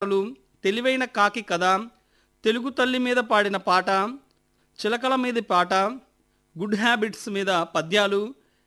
పాటలు తెలివైన కాకి కథ తెలుగు తల్లి మీద పాడిన పాట చిలకల మీద పాట గుడ్ హ్యాబిట్స్ మీద పద్యాలు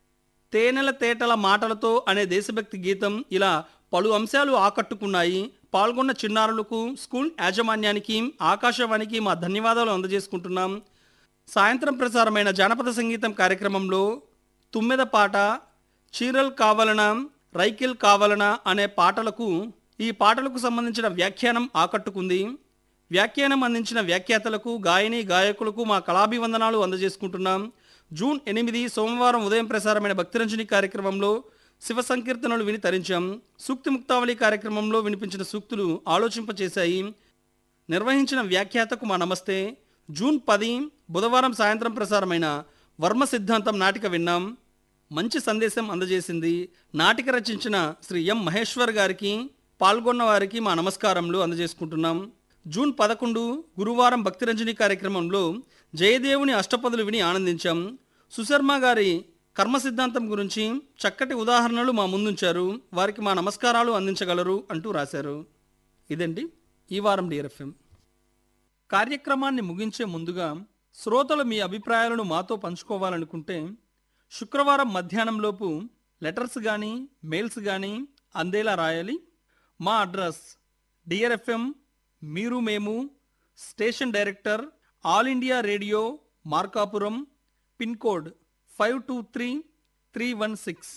తేనెల తేటల మాటలతో అనే దేశభక్తి గీతం ఇలా పలు అంశాలు ఆకట్టుకున్నాయి పాల్గొన్న చిన్నారులకు స్కూల్ యాజమాన్యానికి ఆకాశవాణికి మా ధన్యవాదాలు అందజేసుకుంటున్నాం సాయంత్రం ప్రసారమైన జానపద సంగీతం కార్యక్రమంలో తుమ్మెద పాట చీరల్ కావలన రైకిల్ కావలన అనే పాటలకు ఈ పాటలకు సంబంధించిన వ్యాఖ్యానం ఆకట్టుకుంది వ్యాఖ్యానం అందించిన వ్యాఖ్యాతలకు గాయని గాయకులకు మా కళాభివందనాలు అందజేసుకుంటున్నాం జూన్ ఎనిమిది సోమవారం ఉదయం ప్రసారమైన భక్తిరంజని కార్యక్రమంలో శివ సంకీర్తనలు విని తరించాం సూక్తి ముక్తావళి కార్యక్రమంలో వినిపించిన సూక్తులు ఆలోచింపచేశాయి నిర్వహించిన వ్యాఖ్యాతకు మా నమస్తే జూన్ పది బుధవారం సాయంత్రం ప్రసారమైన వర్మ సిద్ధాంతం నాటిక విన్నాం మంచి సందేశం అందజేసింది నాటిక రచించిన శ్రీ ఎం మహేశ్వర్ గారికి పాల్గొన్న వారికి మా నమస్కారములు అందజేసుకుంటున్నాం జూన్ పదకొండు గురువారం భక్తిరంజని కార్యక్రమంలో జయదేవుని అష్టపదులు విని ఆనందించాం సుశర్మ గారి కర్మ సిద్ధాంతం గురించి చక్కటి ఉదాహరణలు మా ముందుంచారు వారికి మా నమస్కారాలు అందించగలరు అంటూ రాశారు ఇదండి ఈ వారం డిఆర్ఎఫ్ఎం కార్యక్రమాన్ని ముగించే ముందుగా శ్రోతలు మీ అభిప్రాయాలను మాతో పంచుకోవాలనుకుంటే శుక్రవారం మధ్యాహ్నంలోపు లెటర్స్ కానీ మెయిల్స్ కానీ అందేలా రాయాలి మా అడ్రస్ డిఆర్ఎఫ్ఎం మీరు మేము station director All India Radio Markapuram pin code five two three three one six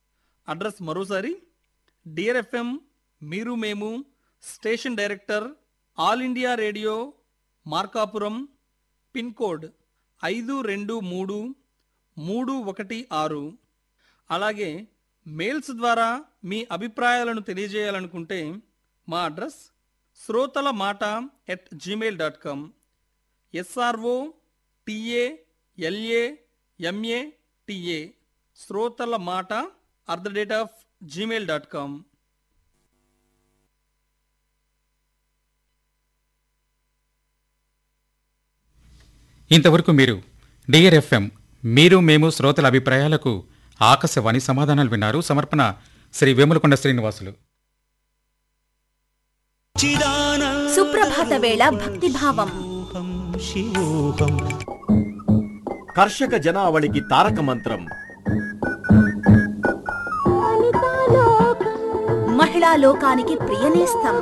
address మరోసారి డిఆర్ఎఫ్ఎం మీరు మేము station director All India Radio Markapuram pin code ఐదు రెండు మూడు మూడు ఒకటి ఆరు అలాగే మెయిల్స్ ద్వారా మీ అభిప్రాయాలను తెలియజేయాలనుకుంటే మా అడ్రస్ శ్రోతల మాట at Gmail dot com SRO TA LA MA TA శ్రోతల మాట at the rate of Gmail dot com ఇంతవరకు మీరు డిఆర్ఎఫ్ఎం మీరు మేము శ్రోతల అభిప్రాయాలకు ఆకాశవాణి సమాధానాలు విన్నారు సమర్పణ శ్రీ వేములకొండ శ్రీనివాసులు సుప్రభాత వేళ భక్తిభావం శివోహం కర్షక జనావళికి తారక మంత్రం మహిళా లోకానికి ప్రియనేస్తం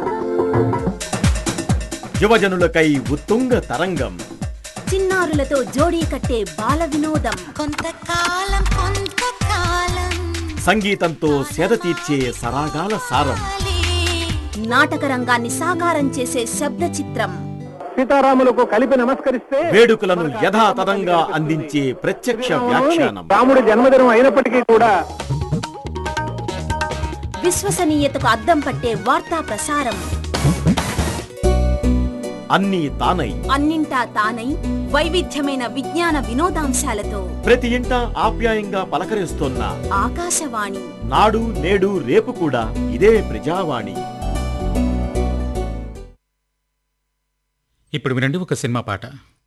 యువజనులకై ఉత్తుంగ తరంగం చిన్నారులతో జోడీ కట్టే బాల వినోదం కొంతకాలం కొంతకాలం సంగీతంతో సేద తీర్చే సరాగాల సారం నాటక రంగాన్ని సాకారం చేసే శబ్ద చిత్రం సీతారాములకు కలిపి నమస్కరిస్తే వేడుకలను యథాతథంగా అందించే ప్రత్యక్ష వ్యాఖ్యానం రాముడి జన్మదినం అయినప్పటికీ కూడా విశ్వసనీయతకు అద్దం పట్టే వార్తా ప్రసారం అన్నీ తానై అన్నింటా తానై వైవిధ్యమైన విజ్ఞాన వినోదాంశాలతో ప్రతి ఇంట ఆప్యాయంగా పలకరిస్తోన్న ఆకాశవాణి నాడు నేడు రేపు కూడా ఇదే ప్రజావాణి ఇప్పుడు వినండి ఒక సినిమా పాట